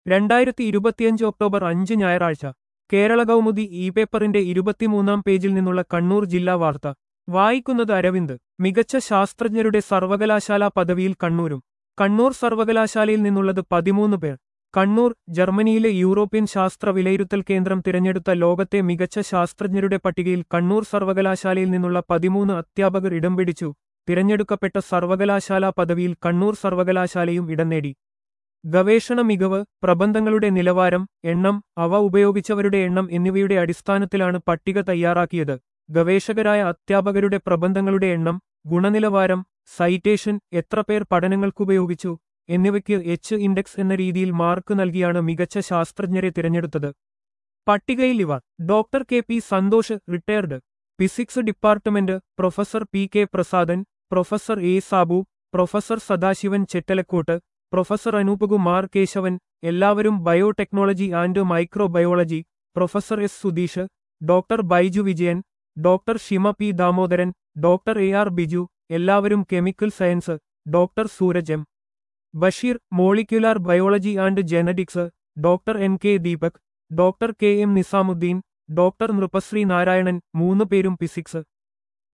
രണ്ടായിരത്തി ഇരുപത്തിയഞ്ച് ഒക്ടോബർ അഞ്ച് ഞായറാഴ്ച കേരള കൗമുദി ഇ പേപ്പറിന്റെ ഇരുപത്തിമൂന്നാം പേജിൽ നിന്നുള്ള കണ്ണൂർ ജില്ലാ വാർത്ത വായിക്കുന്നത് അരവിന്ദ് മികച്ച ശാസ്ത്രജ്ഞരുടെ സർവകലാശാല പദവിയിൽ കണ്ണൂരും കണ്ണൂർ സർവകലാശാലയിൽ നിന്നുള്ളത് പതിമൂന്ന് പേർ കണ്ണൂർ ജർമ്മനിയിലെ യൂറോപ്യൻ ശാസ്ത്ര വിലയിരുത്തൽ കേന്ദ്രം തിരഞ്ഞെടുത്ത ലോകത്തെ മികച്ച ശാസ്ത്രജ്ഞരുടെ പട്ടികയിൽ കണ്ണൂർ സർവകലാശാലയിൽ നിന്നുള്ള പതിമൂന്ന് അധ്യാപകർ ഇടം പിടിച്ചു തിരഞ്ഞെടുക്കപ്പെട്ട സർവകലാശാല പദവിയിൽ കണ്ണൂർ സർവകലാശാലയും ഇടം നേടി ഗവേഷണ മികവ് പ്രബന്ധങ്ങളുടെ നിലവാരം എണ്ണം അവ ഉപയോഗിച്ചവരുടെ എണ്ണം എന്നിവയുടെ അടിസ്ഥാനത്തിലാണ് പട്ടിക തയ്യാറാക്കിയത് ഗവേഷകരായ അധ്യാപകരുടെ പ്രബന്ധങ്ങളുടെ എണ്ണം ഗുണനിലവാരം സൈറ്റേഷൻ എത്ര പേർ പഠനങ്ങൾക്കുപയോഗിച്ചു എന്നിവയ്ക്ക് എച്ച് ഇൻഡെക്സ് എന്ന രീതിയിൽ മാർക്ക് നൽകിയാണ് മികച്ച ശാസ്ത്രജ്ഞരെ തിരഞ്ഞെടുത്തത് പട്ടികയിൽ ഇവർ doctor K P Santhosh retired physics department professor P K Prasadan professor A Sabu professor Sadasivan Chettalakkot professor Anoopakumar Kesavan എല്ലാവരും biotechnology and microbiology professor S Sudheesh doctor Baiju Vijayan doctor Shima P Damodaran doctor A R Biju എല്ലാവരും chemical science doctor Sooraj M Basheer molecular biology and genetics doctor N K Deepak doctor K M Nizamudheen doctor Nripasree Narayanan മൂന്ന് പേരും physics